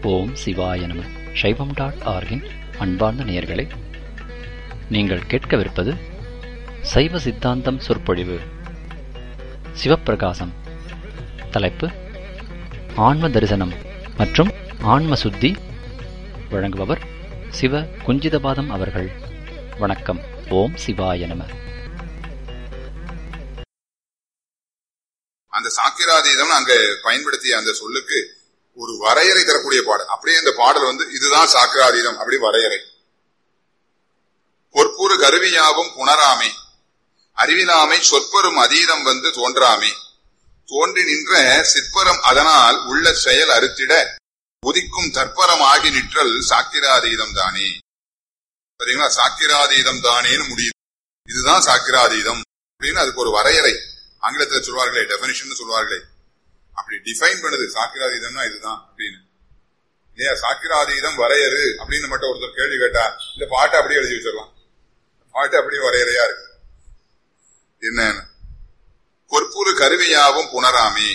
ஓம் சிவாய நம சைவம் டாட் ஆர்கின் அன்பார்ந்த நேயர்களே நீங்கள் கேட்கவிருப்பது சைவ சித்தாந்தம் சொற்பொழிவு சிவப்பிரகாசம் தலைப்பு ஆன்ம தரிசனம் மற்றும் ஆன்ம சுத்தி வழங்குபவர் சிவ குஞ்சிதபாதம் அவர்கள் வணக்கம் ஓம் சிவாய நம அந்த சாக்கிராதீதம் அங்க பயன்படுத்திய அந்த சொல்லுக்கு ஒரு வரையறை தரக்கூடிய பாடல் அப்படியே அந்த பாடல் வந்து இதுதான் சாக்கிராதீதம் அப்படி வரையறை பொற்புறு கருவியாவும் புணராமே அறிவிலாமை சொற்பெரும் அதீதம் வந்து தோன்றாமே தோன்றி நின்ற சிற்பரம் அதனால் உள்ள செயல் அறுத்திட உதிக்கும் தற்பரம் ஆகி நிற்றல் சாக்கிராதீதம் தானே சரிங்களா சாக்கிராதீதம் தானேன்னு முடியுது இதுதான் சாக்கிராதீதம் அப்படின்னு அதுக்கு ஒரு வரையறை ஆங்கிலத்துல சொல்வார்களே டெபினிஷன் சொல்வார்களே அப்படி டிஃபைன் பண்ணுது சாக்கிராதீதம்னா இதுதான் அப்படின்னு இல்லையா சாக்கிராதீதம் வரையறு அப்படின்னு மட்டும் ஒருத்தர் கேள்வி கேட்டா இந்த பாட்டை அப்படியே எழுதி வச்சிடலாம் பாட்டு அப்படியே வரையறையா இருக்கு என்ன பொற்புறு கருவியாவும் புணராமே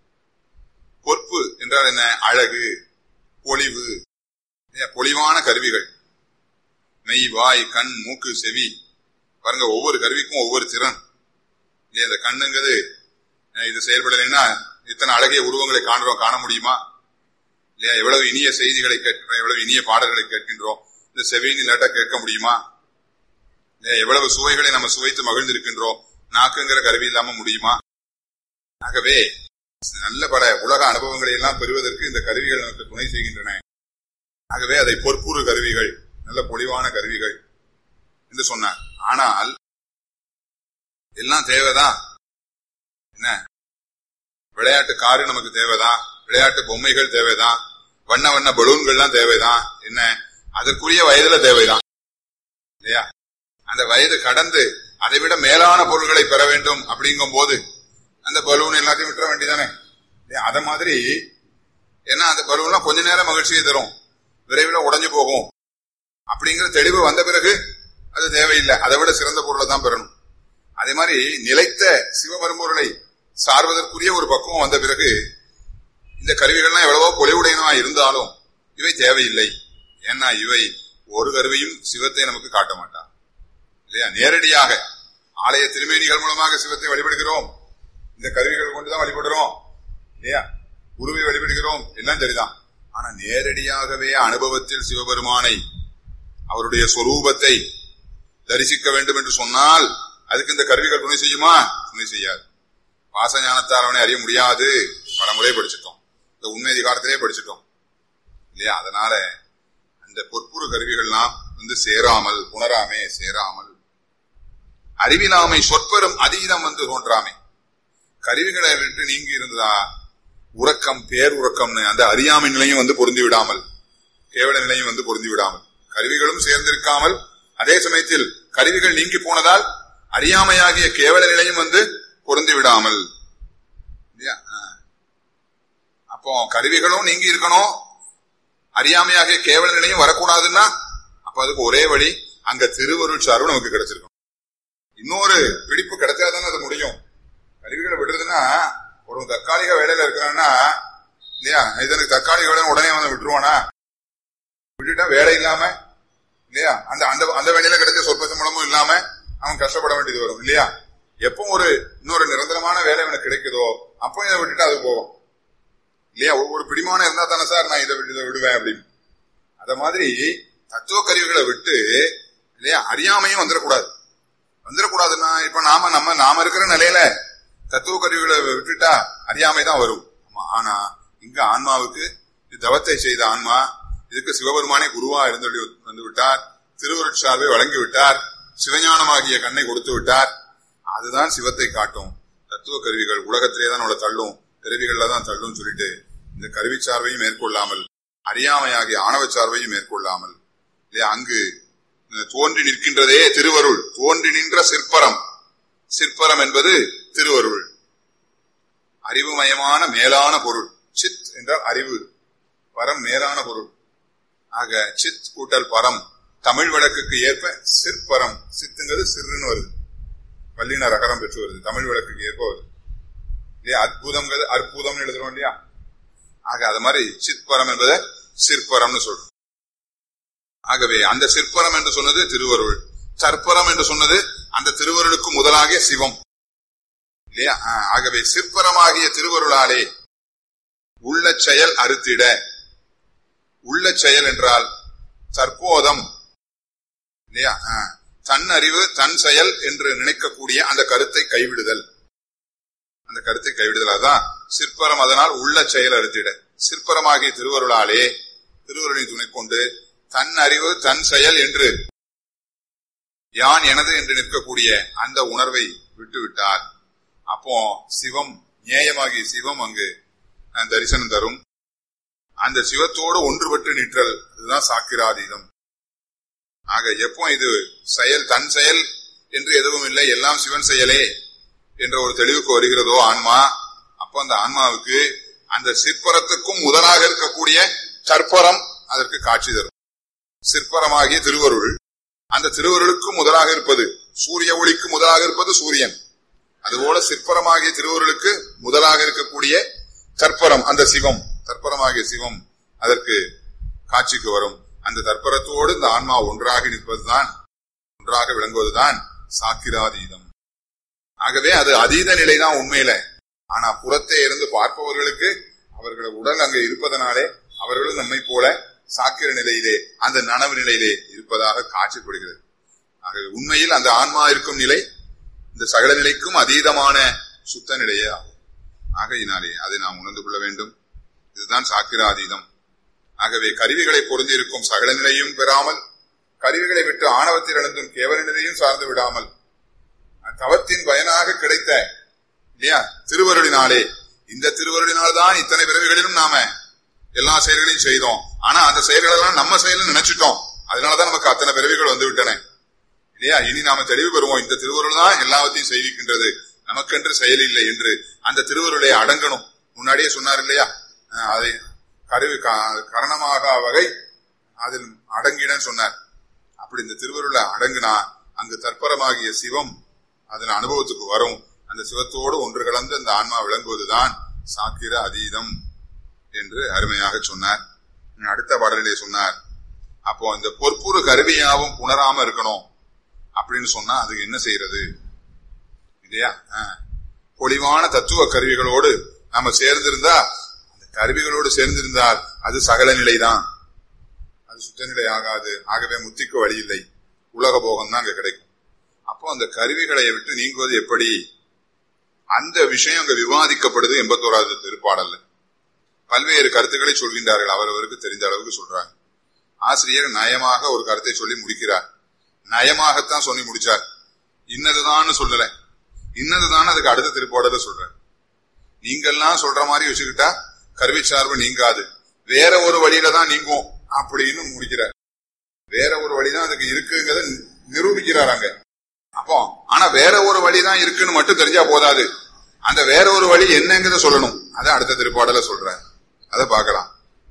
பொற்பு என்றால் என்ன அழகு பொலிவு பொலிவான கருவிகள் மெய் வாய் கண் மூக்கு செவி பாருங்க ஒவ்வொரு கருவிக்கும் ஒவ்வொரு திறன் இல்லையா இந்த கண்ணுங்கிறது இது செயல்படலைன்னா இத்தனை அழகிய உருவங்களை காண்றோம் காண முடியுமா இல்லையா எவ்வளவு இனிய செய்திகளை கேட்கிறோம் எவ்வளவு இனிய பாடல்களை கேட்கின்றோம் இந்த செவியின் இல்லாட்டா கேட்க முடியுமா இல்லையா எவ்வளவு சுவைகளை நம்ம சுவைத்து மகிழ்ந்திருக்கின்றோம் நாக்குங்கிற கருவி இல்லாம முடியுமா ஆகவே நல்ல பல உலக அனுபவங்களை எல்லாம் பெறுவதற்கு இந்த கருவிகள் நமக்கு துணை செய்கின்றன ஆகவே அதை பொற்புறு கருவிகள் நல்ல பொலிவான கருவிகள் என்று சொன்னார் ஆனால் எல்லாம் தேவைதான் என்ன விளையாட்டு காரு நமக்கு தேவைதான் விளையாட்டு பொம்மைகள் தேவைதான் வண்ண வண்ண பலூன்கள்லாம் தேவைதான் என்ன அதற்குரிய வயதுல தேவைதான் இல்லையா அந்த வயது கடந்து அதை விட மேலான பொருள்களை பெற வேண்டும் அப்படிங்கும் போது அந்த பலூன் எல்லாத்தையும் விட்டுற வேண்டியதானே அத மாதிரி ஏன்னா அந்த பலூன்லாம் கொஞ்ச நேரம் மகிழ்ச்சியை தரும் விரைவில் உடஞ்சு போகும் அப்படிங்கிற தெளிவு வந்த பிறகு அது தேவையில்லை அதை விட சிறந்த பொருளை தான் பெறணும் அதே மாதிரி நிலைத்த சிவபரம்பொருளை சார்வதற்குரிய ஒரு பக்குவம் வந்த பிறகு இந்த கருவிகள்லாம் எவ்வளவோ பொலிவுடையனவா இருந்தாலும் இவை தேவையில்லை ஏன்னா இவை ஒரு கருவியும் சிவத்தை நமக்கு காட்ட மாட்டார் இல்லையா நேரடியாக ஆலய திருமேனிகள் மூலமாக சிவத்தை வழிபடுகிறோம் இந்த கருவிகள் கொண்டுதான் வழிபடுறோம் இல்லையா குருவை வழிபடுகிறோம் எல்லாம் சரிதான் ஆனா நேரடியாகவே அனுபவத்தில் சிவபெருமானை அவருடைய சொரூபத்தை தரிசிக்க வேண்டும் என்று சொன்னால் அதுக்கு இந்த கருவிகள் துணை செய்யுமா துணை செய்யாது வாசஞானத்தால் அவனை அறிய முடியாது பல முறை படிச்சுட்டோம் இந்த உண்மை அதிகாரத்திலே படிச்சுட்டோம் இல்லையா அதனால அந்த பொற்புறு கருவிகள்லாம் வந்து சேராமல் புணராமே சேராமல் அறிவிலாமை சொற்பெரும் அதீதம் வந்து தோன்றாமே கருவிகளை விட்டு நீங்கி இருந்ததா உறக்கம் பேர் உறக்கம்னு அந்த அறியாமை நிலையும் வந்து பொருந்தி விடாமல் கேவல நிலையும் வந்து பொருந்தி விடாமல் கருவிகளும் சேர்ந்திருக்காமல் அதே சமயத்தில் கருவிகள் நீங்கி போனதால் அறியாமையாகிய கேவல நிலையும் வந்து பொருந்தி விடாமல் அப்போ கருவிகளும் நீங்கி இருக்கணும் அறியாமையாகிய கேவல நிலையும் வரக்கூடாதுன்னா அப்ப அதுக்கு ஒரே வழி அங்க திருவருள் சார்பு நமக்கு கிடைச்சிருக்கும் இன்னொரு பிடிப்பு கிடைச்சாதானே அது முடியும் கருவிகளை விடுறதுன்னா ஒரு தற்காலிக வேலையில இருக்கிறான்னா இல்லையா இதனுக்கு தற்காலிக வேலை உடனே வந்து விட்டுருவானா விட்டுட்டா வேலை இல்லாம இல்லையா அந்த அந்த அந்த வேலையில கிடைச்ச சொற்ப சம்பளமும் இல்லாம அவன் கஷ்டப்பட வேண்டியது வரும் இல்லையா எப்போ ஒரு இன்னொரு நிரந்தரமான வேலை அவனுக்கு கிடைக்குதோ அப்போ இதை விட்டுட்டு அது போகும் இல்லையா ஒரு பிடிமானம் இருந்தா தானே சார் நான் இதை இதை விடுவேன் அப்படின்னு அத மாதிரி தத்துவ கருவிகளை விட்டு இல்லையா அறியாமையும் வந்துடக்கூடாது வந்துடக்கூடாதுன்னா இப்ப நாம நம்ம நாம இருக்கிற நிலையில தத்துவ கருவிகளை விட்டுட்டா அறியாமை தான் வரும் ஆனா இங்க ஆன்மாவுக்கு தவத்தை செய்த ஆன்மா இதுக்கு சிவபெருமானே குருவா இருந்து வந்து விட்டார் திருவருட்சார்பை வழங்கி விட்டார் சிவஞானமாகிய கண்ணை கொடுத்து விட்டார் அதுதான் சிவத்தை காட்டும் தத்துவ கருவிகள் உலகத்திலே தான் உள்ள தள்ளும் கருவிகள்ல தான் தள்ளும் சொல்லிட்டு இந்த கருவி சார்பையும் மேற்கொள்ளாமல் அறியாமையாகிய ஆணவ சார்பையும் மேற்கொள்ளாமல் இல்லையா அங்கு தோன்றி நிற்கின்றதே திருவருள் தோன்றி நின்ற சிற்பரம் சிற்பரம் என்பது திருவருள் அறிவுமயமான மேலான பொருள் சித் என்றால் அறிவு பரம் மேலான பொருள் ஆக சித் கூட்டல் பரம் தமிழ் வழக்குக்கு ஏற்ப சிற்பரம் சித்துங்கிறது சிறுன்னு வருது வல்லின ரகரம் பெற்று வருது தமிழ் வழக்குக்கு ஏற்ப வருது இல்லையா அற்புதம்ங்கிறது அற்புதம்னு எழுதுறோம் இல்லையா ஆக அது மாதிரி சித்பரம் என்பதை சிற்பரம்னு சொல்றோம் ஆகவே அந்த சிற்பரம் என்று சொன்னது திருவருள் சற்பரம் என்று சொன்னது அந்த திருவருளுக்கு முதலாகிய சிவம் இல்லையா ஆஹ், ஆகவே சிற்பரமாகிய திருவருளாலே உள்ள செயல் அறுத்திட உள்ள செயல் என்றால் தற்போதம் இல்லையா ஆஹ், தன் அறிவு தன் செயல் என்று நினைக்கக்கூடிய அந்த கருத்தை கைவிடுதல் அந்த கருத்தை கைவிடுதல் அதான் சிற்பரம் அதனால் உள்ள செயல் அறுத்திட சிற்பரமாகிய திருவருளாலே திருவருளின் துணை கொண்டு தன் அறிவு தன் செயல் என்று யான் எனது என்று நிற்கக்கூடிய அந்த உணர்வை விட்டுவிட்டால் அப்போ சிவம் நியாயமாகிய சிவம் அங்கு அஹ், தரிசனம் தரும் அந்த சிவத்தோடு ஒன்றுபட்டு நிற்றல் அதுதான் சாக்கிராதீதம் ஆக எப்போ இது செயல் தன் செயல் என்று எதுவும் இல்லை எல்லாம் சிவன் செயலே என்ற ஒரு தெளிவுக்கு வருகிறதோ ஆன்மா அப்போ அந்த ஆன்மாவுக்கு அந்த சிற்பரத்துக்கும் முதலாக இருக்கக்கூடிய சற்பரம் அதற்கு காட்சி தரும் சிற்பரமாகிய திருவருள் அந்த திருவருளுக்கு முதலாக இருப்பது சூரிய ஒளிக்கு முதலாக இருப்பது சூரியன் அதுபோல சிற்பரமாகிய திருவருளுக்கு முதலாக இருக்கக்கூடிய தற்பரம் அந்த சிவம் தற்பரமாகிய சிவம் அதற்கு காட்சிக்கு வரும் அந்த தற்பரத்தோடு இந்த ஆன்மா ஒன்றாக நிற்பதுதான் ஒன்றாக விளங்குவதுதான் சாக்கிராதீதம் ஆகவே அது அதீத நிலைதான் உண்மையில ஆனா புறத்தே இருந்து பார்ப்பவர்களுக்கு அவர்கள் உடல் அங்கே இருப்பதனாலே அவர்களும் நம்மை போல சாக்கிர நிலையிலே அந்த நனவு நிலையிலே இருப்பதாக காட்சிப்படுகிறது ஆகவே உண்மையில் அந்த ஆன்மா இருக்கும் நிலை இந்த சகல நிலைக்கும் அதீதமான சுத்த நிலையே ஆகும் ஆகையினாலே அதை நாம் உணர்ந்து கொள்ள வேண்டும் இதுதான் சாக்கிராதீதம் ஆகவே கருவிகளை பொருந்திருக்கும் சகல நிலையும் பெறாமல் கருவிகளை விட்டு ஆணவத்தில் இழந்தும் கேவல நிலையும் சார்ந்து விடாமல் தவத்தின் பயனாக கிடைத்த இல்லையா திருவருளினாலே இந்த திருவருளினால்தான் இத்தனை பிறவிகளிலும் நாம எல்லா செயல்களையும் செய்தோம் ஆனா அந்த செயல்கள் எல்லாம் நம்ம செயல்னு நினைச்சிட்டோம் அதனாலதான் நமக்கு அத்தனை பிறவிகள் வந்து விட்டன இல்லையா இனி நாம தெளிவு பெறுவோம் இந்த திருவருள் தான் எல்லாவற்றையும் செய்விக்கின்றது நமக்கென்று செயல் இல்லை என்று அந்த திருவருளை அடங்கணும் முன்னாடியே சொன்னார் இல்லையா அஹ் அதை கருவி கா- கரணமாக வகை அதில் அடங்கிடன்னு சொன்னார் அப்படி இந்த திருவருளை அடங்குனா அங்கு தற்பரமாகிய சிவம் அதன் அனுபவத்துக்கு வரும் அந்த சிவத்தோடு ஒன்று கலந்து அந்த ஆன்மா விளங்குவதுதான் சாக்கிர அதீதம் என்று அருமையாக சொன்னார் இன்னும் அடுத்த பாடலிலே சொன்னார் அப்போ இந்த பொற்புறு கருவியாவும் புணராம இருக்கணும் அப்படின்னு சொன்னா அதுக்கு என்ன செய்யறது இல்லையா ஆஹ். பொலிவான தத்துவ கருவிகளோடு நாம சேர்ந்திருந்தா அந்த கருவிகளோடு சேர்ந்திருந்தால் அது சகல நிலைதான் அது சுத்தநிலை ஆகாது ஆகவே முத்திக்கு வழி இல்லை உலக போகம் தான் அங்க கிடைக்கும் அப்போ அந்த கருவிகளை விட்டு நீங்குவது எப்படி அந்த விஷயம் அங்க விவாதிக்கப்படுது எண்பத்தோராவது திருப்பாடல்ல பல்வேறு கருத்துக்களை சொல்கின்றார்கள் அவரவருக்கு தெரிந்த அளவுக்கு சொல்றாங்க ஆசிரியர் நயமாக ஒரு கருத்தை சொல்லி முடிக்கிறார் நயமாகத்தான் சொல்லி முடிச்சார் இன்னதுதான்னு சொல்லல இன்னதுதான் அதுக்கு அடுத்த திருப்பாடல சொல்றார் நீங்கெல்லாம் சொல்ற மாதிரி வச்சுக்கிட்டா கருவி சார்பு நீங்காது வேற ஒரு வழியில தான் நீங்கும் அப்படின்னு முடிக்கிறார் வேற ஒரு வழிதான் அதுக்கு இருக்குங்கிறத நிரூபிக்கிறார் அங்க அப்போ ஆனா வேற ஒரு வழிதான் இருக்குன்னு மட்டும் தெரிஞ்சா போதாது அந்த வேற ஒரு வழி என்னங்கிறத சொல்லணும் அதை அடுத்த திருப்பாடல சொல்றேன் அதை பார்க்கலாம்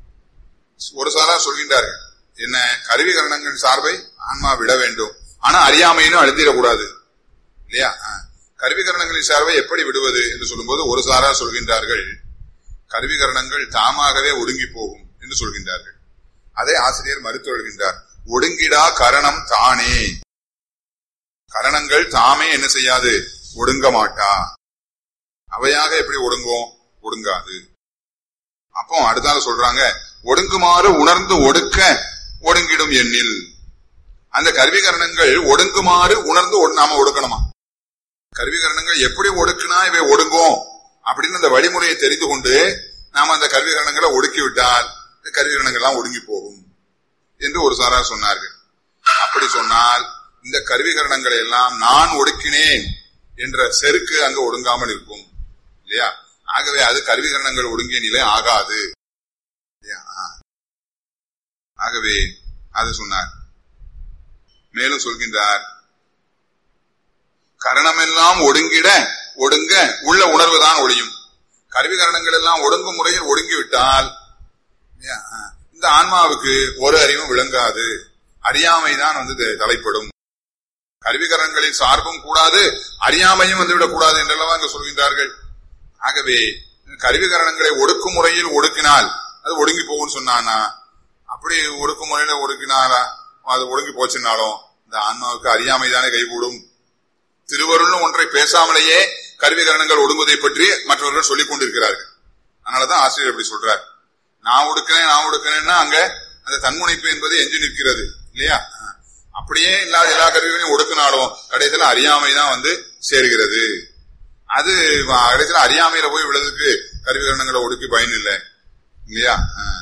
ஒரு சாரா சொல்கின்றார்கள் என்ன கருவி கரணங்கள் சார்பை ஆன்மா விட வேண்டும் ஆனா அறியாமைன்னு அழுத்திடக்கூடாது இல்லையா ஆ. கருவி கரணங்களின் சார்பை எப்படி விடுவது என்று சொல்லும்போது ஒரு சாரா சொல்கின்றார்கள் கருவி கரணங்கள் தாமாகவே ஒடுங்கி போகும் என்று சொல்கின்றார்கள் அதை ஆசிரியர் மறுத்து வருகின்றார் ஒடுங்கிடா கரணம் தானே கரணங்கள் தாமே என்ன செய்யாது ஒடுங்க மாட்டா அவையாக எப்படி ஒடுங்கும் ஒடுங்காது அப்போ அடுத்தால சொல்றாங்க ஒடுங்குமாறு உணர்ந்து ஒடுக்க ஒடுங்கிடும் எண்ணில் அந்த கருவிகரணங்கள் ஒடுங்குமாறு உணர்ந்து ஒடு- நாம ஒடுக்கணுமா கருவிகரணங்கள் எப்படி ஒடுக்குனா இவை ஒடுங்கும் அப்படின்னு அந்த வழிமுறையை தெரிந்து கொண்டு நாம அந்த கருவிகரணங்களை ஒடுக்கி விட்டால் இந்த கருவிகரணங்கள்லாம் ஒடுங்கி போகும் என்று ஒரு சாரார் சொன்னார்கள் அப்படி சொன்னால் இந்த கருவிகரணங்களை எல்லாம் நான் ஒடுக்கினேன் என்ற செருக்கு அங்கு ஒடுங்காமல் இருக்கும் இல்லையா ஆகவே அது கருவிகரணங்கள் ஒடுங்கிய நிலை ஆகாது இல்லையா ஆ. ஆகவே அது சொன்னார் மேலும் சொல்கின்றார் கரணமெல்லாம் ஒடுங்கிட ஒடுங்க உள்ள உணர்வுதான் ஒழியும் கருவிகரணங்கள் எல்லாம் ஒடுங்கும் முறையில் ஒடுங்கிவிட்டால் இல்லையா? ஆ. இந்த ஆன்மாவுக்கு ஒரு அறிவும் விளங்காது அறியாமைதான் வந்து த- தலைப்படும் கருவிகரணங்களின் சார்பும் கூடாது அறியாமையும் வந்துவிடக் கூடாது என்றெல்லாம் அங்கு சொல்கின்றார்கள் ஆகவே கருவிகரணங்களை ஒடுக்கும் முறையில் ஒடுக்கினால் அது ஒடுங்கி போகும்னு சொன்னானா அப்படி ஒடுக்குமுறையில ஒடுக்கினாரா அது ஒடுங்கி போச்சுனாலும் இந்த ஆன்மாவுக்கு அறியாமைதானே கைகூடும் திருவருள்னு ஒன்றை பேசாமலேயே கருவிகரணங்கள் ஒடுங்குவதை பற்றி மற்றவர்கள் சொல்லிக் கொண்டிருக்கிறார்கள் அதனாலதான் ஆசிரியர் இப்படி சொல்றார் நான் ஒடுக்கிறேன் நான் ஒடுக்கிறேன்னா அங்க அந்த தன்முனைப்பு என்பது எஞ்சி நிற்கிறது இல்லையா அப்படியே இல்லாத எல்லா கருவிகளையும் ஒடுக்கினாலும் கடைசியில அறியாமை தான் வந்து சேருகிறது அது கடைசியில அறியாமையில போய் விழுதுக்கு கருவிகரணங்களை ஒடுக்கி பயன் இல்லை இல்லையா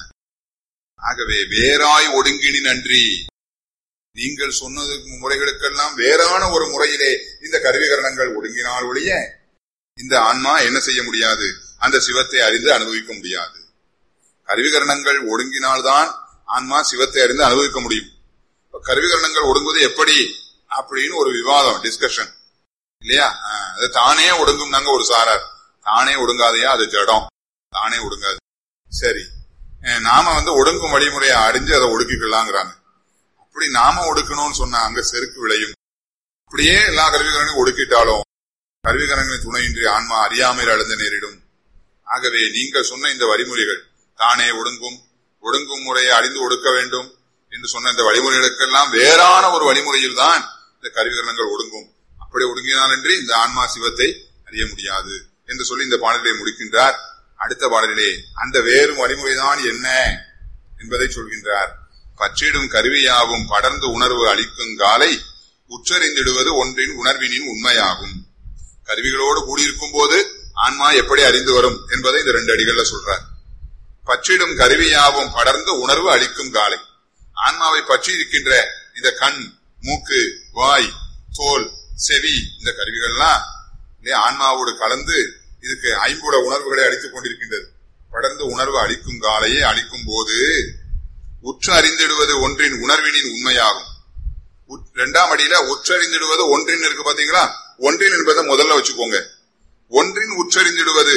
ஆகவே வேறாய் ஒடுங்கினி நன்றி நீங்கள் சொன்னது முறைகளுக்கெல்லாம் வேறான ஒரு முறையிலே இந்த கருவிகரணங்கள் ஒடுங்கினால் ஒழிய இந்த ஆன்மா என்ன செய்ய முடியாது அந்த சிவத்தை அறிந்து அனுபவிக்க முடியாது கருவிகரணங்கள் ஒடுங்கினால்தான் ஆன்மா சிவத்தை அறிந்து அனுபவிக்க முடியும் கருவிகரணங்கள் ஒடுங்குவது எப்படி அப்படின்னு ஒரு விவாதம் டிஸ்கஷன் இல்லையா அது தானே ஒடுங்கும் நாங்க ஒரு சாரார் தானே ஒடுங்காதையா அது ஜடம் தானே ஒடுங்காது சரி நாம வந்து ஒடுங்கும் வழிமுறையை அறிஞ்சு அதை ஒடுக்கிக்கலாங்கிறாங்க அப்படி நாம ஒடுக்கணும்னு சொன்னா அங்க செருக்கு விளையும் அப்படியே எல்லா கருவிகரங்களையும் ஒடுக்கிட்டாலும் கருவிகரங்களின் துணையின்றி ஆன்மா அறியாமையில் அழுந்த நேரிடும் ஆகவே நீங்கள் சொன்ன இந்த வழிமுறைகள் தானே ஒடுங்கும் ஒடுங்கும் முறையை அறிந்து ஒடுக்க வேண்டும் என்று சொன்ன இந்த வழிமுறைகளுக்கெல்லாம் வேறான ஒரு வழிமுறையில் தான் இந்த கருவிகரணங்கள் ஒடுங்கும் அப்படி ஒடுங்கினாலன்றி இந்த ஆன்மா சிவத்தை அறிய முடியாது என்று சொல்லி இந்த பாடலை முடிக்கின்றார் அடுத்த பாடலிலே அந்த வேறு வழிமுறைதான் என்ன என்பதை சொல்கின்றார் பற்றிடும் கருவியாகும் படர்ந்து உணர்வு அளிக்கும் காலை உச்சரிந்திடுவது ஒன்றின் உணர்வினின் உண்மையாகும் கருவிகளோடு கூடியிருக்கும் போது ஆன்மா எப்படி அறிந்து வரும் என்பதை இந்த ரெண்டு அடிகள்ல சொல்றார் பற்றிடும் கருவியாவும் படர்ந்து உணர்வு அளிக்கும் காலை ஆன்மாவை பற்றி இருக்கின்ற இந்த கண் மூக்கு வாய் தோல் செவி இந்த கருவிகள்லாம் ஆன்மாவோடு கலந்து இதுக்கு ஐம்புட உணர்வுகளை அளித்துக் கொண்டிருக்கின்றது படர்ந்து உணர்வு அளிக்கும் காலையே அளிக்கும் போது உற்று அறிந்திடுவது ஒன்றின் உணர்வினின் உண்மையாகும் இரண்டாம் அடியில உற்றறிந்திடுவது ஒன்றின் இருக்கு பாத்தீங்களா ஒன்றின் என்பதை முதல்ல வச்சுக்கோங்க ஒன்றின் உற்றறிந்திடுவது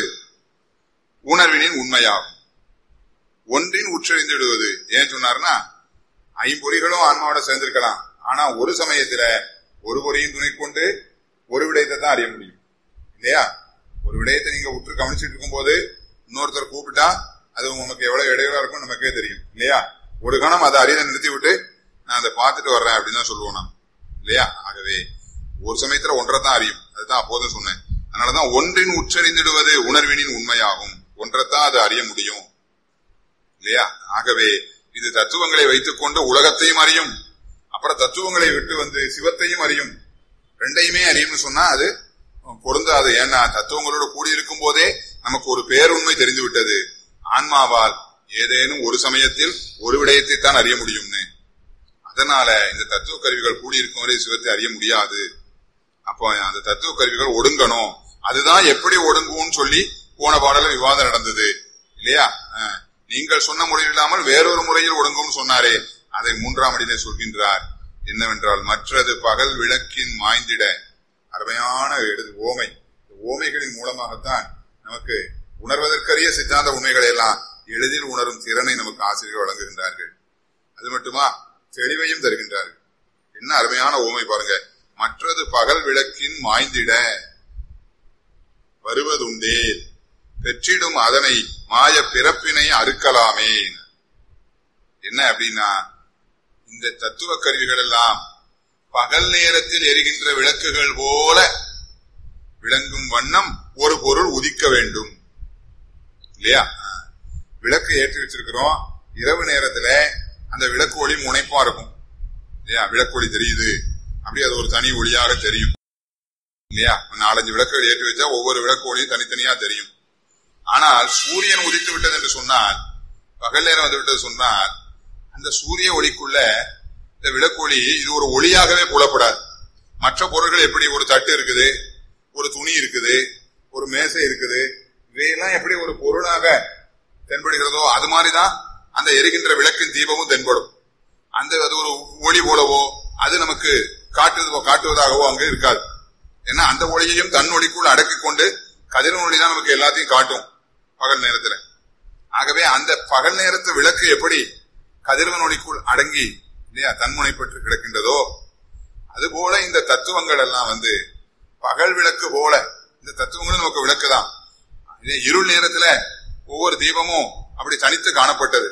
உணர்வினின் உண்மையாகும் ஒன்றின் உற்றறிந்திடுவது ஏன் சொன்னார்னா ஐம்பொறிகளும் ஆன்மாவோட சேர்ந்திருக்கலாம் ஆனா ஒரு சமயத்துல ஒரு பொறியின் துணை கொண்டு ஒரு விடயத்தை தான் அறிய முடியும் இல்லையா ஒரு விடயத்தை நீங்க உற்று கவனிச்சுட்டு இருக்கும் போது இன்னொருத்தர் கூப்பிட்டா அது நமக்கு எவ்வளவு இடையூறா இருக்கும் நமக்கே தெரியும் இல்லையா ஒரு கணம் அதை அறிய நிறுத்தி விட்டு நான் அதை பார்த்துட்டு வர்றேன் அப்படின்னு தான் சொல்லுவோம் நான் இல்லையா ஆகவே ஒரு சமயத்துல ஒன்றை தான் அறியும் அதுதான் அப்போதும் சொன்னேன் அதனாலதான் ஒன்றின் உச்சரிந்திடுவது உணர்வினின் உண்மையாகும் ஒன்றைத்தான் அது அறிய முடியும் இல்லையா ஆகவே இது தத்துவங்களை வைத்துக் கொண்டு உலகத்தையும் அறியும் அப்புறம் தத்துவங்களை விட்டு வந்து சிவத்தையும் அறியும் ரெண்டையுமே அறியும்னு சொன்னா அது பொருந்தாது ஏன்னா தத்துவங்களோட கூடியிருக்கும் போதே நமக்கு ஒரு பேருண்மை தெரிந்து விட்டது ஆன்மாவால் ஏதேனும் ஒரு சமயத்தில் ஒரு விடயத்தை தான் அறிய முடியும்னு அதனால இந்த தத்துவ கருவிகள் கூடியிருக்கும் வரை சிவத்தை அறிய முடியாது அப்போ அந்த தத்துவ கருவிகள் ஒடுங்கணும் அதுதான் எப்படி ஒடுங்கும்னு சொல்லி போன பாடல விவாதம் நடந்தது இல்லையா நீங்கள் சொன்ன முறையில் இல்லாமல் வேறொரு முறையில் ஒடுங்கும்னு சொன்னாரே அதை மூன்றாம் அடியிலே சொல்கின்றார் என்னவென்றால் மற்றது பகல் விளக்கின் மாய்ந்திட அருமையான எழுது ஓமை ஓமைகளின் மூலமாகத்தான் நமக்கு உணர்வதற்கரிய சித்தாந்த உண்மைகளை எல்லாம் எளிதில் உணரும் திறனை நமக்கு ஆசிரியர்கள் வழங்குகின்றார்கள் அது மட்டுமா தெளிவையும் தருகின்றார்கள் என்ன அருமையான ஓமை பாருங்க மற்றது பகல் விளக்கின் மாய்ந்திட வருவதுண்டே பெற்றிடும் அதனை மாய பிறப்பினை அறுக்கலாமே என்ன அப்படின்னா இந்த தத்துவ கருவிகள் எல்லாம் பகல் நேரத்தில் எரிகின்ற விளக்குகள் போல விளங்கும் வண்ணம் ஒரு பொருள் உதிக்க வேண்டும் இல்லையா விளக்கு ஏற்றி வச்சிருக்கிறோம் இரவு நேரத்துல அந்த விளக்கு ஒளி முனைப்பா இருக்கும் இல்லையா விளக்கு ஒளி தெரியுது அப்படி அது ஒரு தனி ஒளியாக தெரியும் இல்லையா நாலஞ்சு விளக்குகள் ஏற்றி வச்சா ஒவ்வொரு விளக்கு ஒளியும் தனித்தனியா தெரியும் ஆனால் சூரியன் உதித்து விட்டது என்று சொன்னால் பகல் நேரம் வந்து விட்டது சொன்னால் அந்த சூரிய ஒளிக்குள்ள இந்த விளக்கொளி இது ஒரு ஒளியாகவே புலப்படாது மற்ற பொருட்கள் எப்படி ஒரு தட்டு இருக்குது ஒரு துணி இருக்குது ஒரு மேசை இருக்குது இவையெல்லாம் எப்படி ஒரு பொருளாக தென்படுகிறதோ அது மாதிரிதான் அந்த எரிகின்ற விளக்கின் தீபமும் தென்படும் அந்த அது ஒரு ஒளி போலவோ அது நமக்கு காட்டுவதோ காட்டுவதாகவோ அங்கு இருக்காது ஏன்னா அந்த ஒளியையும் தன் ஒளிக்குள் அடக்கி கொண்டு கதிரவன் ஒளி தான் நமக்கு எல்லாத்தையும் காட்டும் பகல் நேரத்துல ஆகவே அந்த பகல் நேரத்து விளக்கு எப்படி கதிரவன் ஒளிக்குள் அடங்கி இல்லையா தன்முனை பெற்று கிடக்கின்றதோ அதுபோல இந்த தத்துவங்கள் எல்லாம் வந்து பகல் விளக்கு போல இந்த தத்துவங்களும் நமக்கு விளக்குதான் இதே இருள் நேரத்துல ஒவ்வொரு தீபமும் அப்படி தனித்து காணப்பட்டது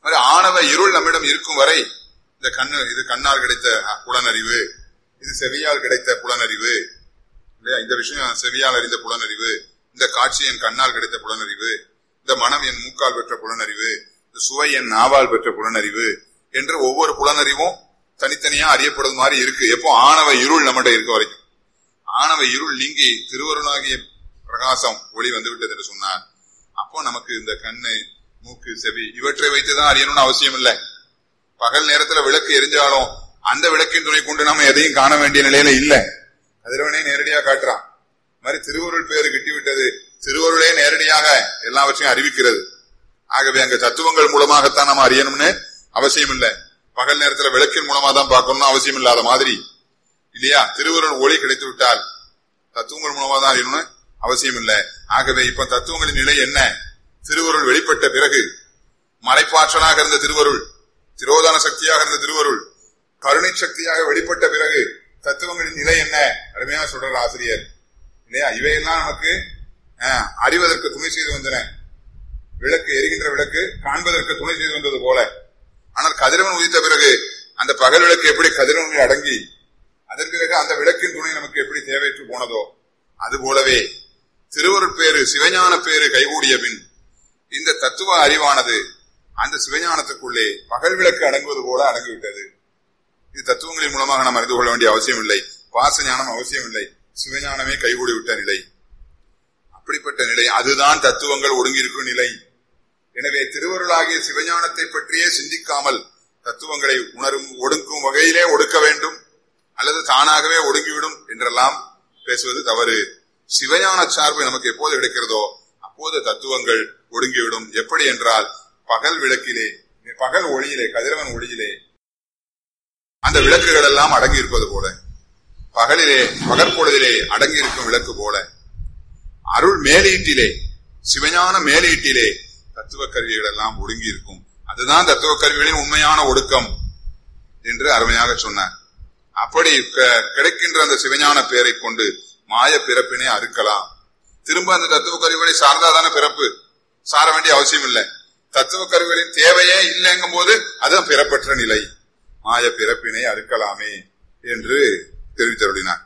மாதிரி ஆணவ இருள் நம்மிடம் இருக்கும் வரை இந்த கண்ணு இது கண்ணால் கிடைத்த புலனறிவு இது செவியால் கிடைத்த புலனறிவு இல்லையா இந்த விஷயம் செவியால் அறிந்த புலனறிவு இந்த காட்சி என் கண்ணால் கிடைத்த புலனறிவு இந்த மனம் என் மூக்கால் பெற்ற புலனறிவு இந்த சுவை என் நாவால் பெற்ற புலனறிவு என்று ஒவ்வொரு புலனறிவும் தனித்தனியா அறியப்படுறது மாதிரி இருக்கு எப்போ ஆணவ இருள் நம்மகிட்ட இருக்க வரைக்கும் ஆணவ இருள் நீங்கி திருவருளாகிய பிரகாசம் ஒளி வந்து விட்டது என்று சொன்னார் அப்போ நமக்கு இந்த கண்ணு மூக்கு செவி இவற்றை வைத்துதான் அறியணும்னு அவசியம் இல்லை பகல் நேரத்துல விளக்கு எரிஞ்சாலும் அந்த விளக்கின் துணை கொண்டு நாம எதையும் காண வேண்டிய நிலையில இல்ல கதிரவனே நேரடியா காட்டுறான் மாதிரி திருவருள் பேரு கிட்டி விட்டது திருவருளே நேரடியாக எல்லாவற்றையும் அறிவிக்கிறது ஆகவே அங்க தத்துவங்கள் மூலமாகத்தான் நம்ம அறியணும்னு அவசியம் இல்லை பகல் நேரத்துல விளக்கின் மூலமா தான் பார்க்கணும்னு அவசியம் இல்லாத மாதிரி இல்லையா திருவருள் ஒளி கிடைத்து விட்டால் தத்துவங்கள் மூலமா தான் அறியணும்னு அவசியம் இல்லை ஆகவே இப்ப தத்துவங்களின் நிலை என்ன திருவருள் வெளிப்பட்ட பிறகு மறைப்பாற்றலாக இருந்த திருவருள் திரோதான சக்தியாக இருந்த திருவருள் கருணை சக்தியாக வெளிப்பட்ட பிறகு தத்துவங்களின் நிலை என்ன அருமையாக சொல்றார் ஆசிரியர் இல்லையா இவையெல்லாம் நமக்கு அறிவதற்கு துணை செய்து வந்தன விளக்கு எரிகின்ற விளக்கு காண்பதற்கு துணை செய்து வந்தது போல ஆனால் கதிரவன் உதித்த பிறகு அந்த பகல் விளக்கு எப்படி கதிரவனில் அடங்கி அதன் பிறகு அந்த விளக்கின் துணை நமக்கு எப்படி தேவையற்று போனதோ அது போலவே திருவருட் பேரு சிவஞான பேரு கைகூடிய பின் இந்த தத்துவ அறிவானது அந்த சிவஞானத்துக்குள்ளே பகல் விளக்கு அடங்குவது போல அடங்கிவிட்டது இது தத்துவங்களின் மூலமாக நாம் அறிந்து கொள்ள வேண்டிய அவசியம் இல்லை பாச ஞானம் அவசியம் இல்லை சிவஞானமே கைகூடி விட்ட நிலை அப்படிப்பட்ட நிலை அதுதான் தத்துவங்கள் ஒடுங்கியிருக்கும் நிலை எனவே திருவருளாகிய சிவஞானத்தை பற்றியே சிந்திக்காமல் தத்துவங்களை உணரும் ஒடுக்கும் வகையிலே ஒடுக்க வேண்டும் அல்லது தானாகவே ஒடுங்கிவிடும் என்றெல்லாம் பேசுவது தவறு சிவஞான சார்பு நமக்கு எப்போது கிடைக்கிறதோ அப்போது தத்துவங்கள் ஒடுங்கிவிடும் எப்படி என்றால் பகல் விளக்கிலே பகல் ஒளியிலே கதிரவன் ஒளியிலே அந்த விளக்குகள் எல்லாம் அடங்கி இருப்பது போல பகலிலே பகற்பொழுதிலே அடங்கி இருக்கும் விளக்கு போல அருள் மேலீட்டிலே சிவஞான மேலீட்டிலே தத்துவ கருவிகள் எல்லாம் ஒடுங்கி இருக்கும் அதுதான் தத்துவ கருவிகளின் உண்மையான ஒடுக்கம் என்று அருமையாக சொன்னார் அப்படி கிடைக்கின்ற அந்த சிவஞான பெயரை கொண்டு மாய பிறப்பினை அறுக்கலாம் திரும்ப அந்த தத்துவ கருவிகளை சார்ந்தாதான பிறப்பு சார வேண்டிய அவசியம் இல்லை தத்துவ கருவிகளின் தேவையே இல்லைங்கும் போது அதுதான் பிறப்பற்ற நிலை மாய பிறப்பினை அறுக்கலாமே என்று தெரிவித்தருளினார்